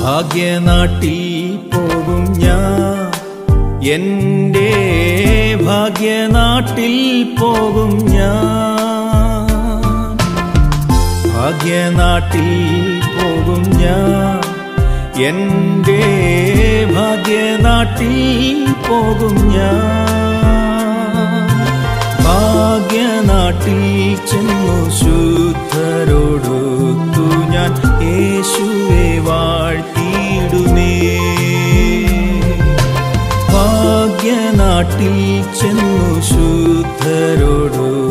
ഭാഗ്യനാട്ടിൽ പോകും ഞാൻ എൻ്റെ ഭാഗ്യനാട്ടിൽ പോകും ഞാൻ ഭാഗ്യനാട്ടിൽ പോകും ഞാൻ എൻ്റെ ഭാഗ്യനാട്ടിൽ പോകും ഞാൻ ഭാഗ്യനാട്ടിൽ ചെന്നു ശുദ്ധരോടൊത്തു ഞാൻ യേശുവെ വാഴ്ത്തിയിടുമേ ഭാഗ്യനാട്ടിൽ ചെന്നു ശുദ്ധരോടൊത്തു